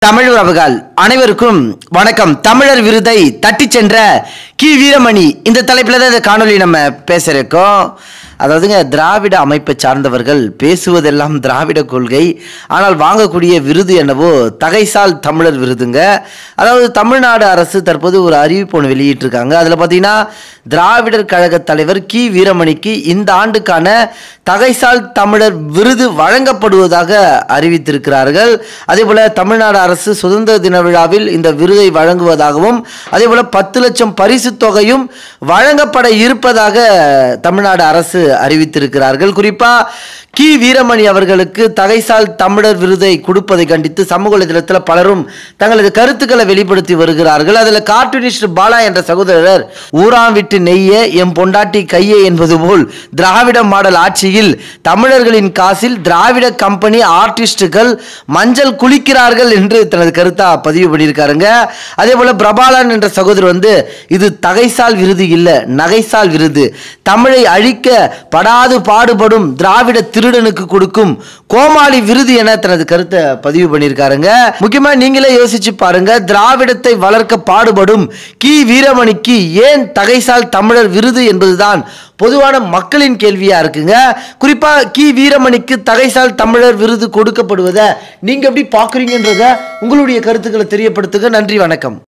தமிழ் உறவுகள் அனைவருக்கும் வணக்கம் தமிழர் விருதை தட்டிச் சென்ற கி வீரமணி இந்த தலைப்பில் தான் இந்த காணொலி நம்ம பேச இருக்கோம் அதாவதுங்க திராவிட அமைப்பை சார்ந்தவர்கள் பேசுவதெல்லாம் திராவிட கொள்கை ஆனால் வாங்கக்கூடிய விருது என்னவோ தகைசால் தமிழர் விருதுங்க அதாவது தமிழ்நாடு அரசு தற்போது ஒரு அறிவிப்பு ஒன்று வெளியிட்டிருக்காங்க அதில் பார்த்தீங்கன்னா திராவிடர் கழக தலைவர் கி வீரமணிக்கு இந்த ஆண்டுக்கான தகைசால் தமிழர் விருது வழங்கப்படுவதாக அறிவித்திருக்கிறார்கள் அதேபோல தமிழ்நாடு அரசு சுதந்திர தின விழாவில் இந்த விருதை வழங்குவதாகவும் அதேபோல பத்து லட்சம் பரிசு தொகையும் வழங்கப்பட இருப்பதாக தமிழ்நாடு அரசு அறிவித்திருக்கிறார்கள் குறிப்பா கி வீரமணி அவர்களுக்கு தகைசால் தமிழர் விருதை கொடுப்பதை கண்டித்து சமூக வலைதளத்தில் பலரும் தங்களது கருத்துக்களை வெளிப்படுத்தி வருகிறார்கள் அதில் கார்ட்டூனிஸ்ட் பாலா என்ற சகோதரர் ஊராம் விட்டு நெய்ய எம் பொண்டாட்டி கையே என்பது போல் திராவிட மாடல் ஆட்சியில் தமிழர்களின் காசில் திராவிட கம்பெனி ஆர்டிஸ்டுகள் மஞ்சள் குளிக்கிறார்கள் என்று தனது கருத்தா பதிவு பண்ணியிருக்காருங்க அதே போல பிரபாலன் என்ற சகோதரர் வந்து இது தகைசால் விருது இல்ல நகைசால் விருது தமிழை அழிக்க படாது பாடுபடும் திராவிட திருடனுக்கு கொடுக்கும் கோமாளி விருது என தனது கருத்தை பதிவு பண்ணியிருக்காருங்க முக்கியமா நீங்களே யோசிச்சு பாருங்க திராவிடத்தை வளர்க்க பாடுபடும் கி வீரமணிக்கு ஏன் தகைசால் தமிழர் விருது என்பதுதான் பொதுவான மக்களின் கேள்வியா இருக்குங்க குறிப்பா கி வீரமணிக்கு தகைசால் தமிழர் விருது கொடுக்கப்படுவதை நீங்க எப்படி பாக்குறீங்கன்றத உங்களுடைய கருத்துக்களை தெரியப்படுத்துங்க நன்றி வணக்கம்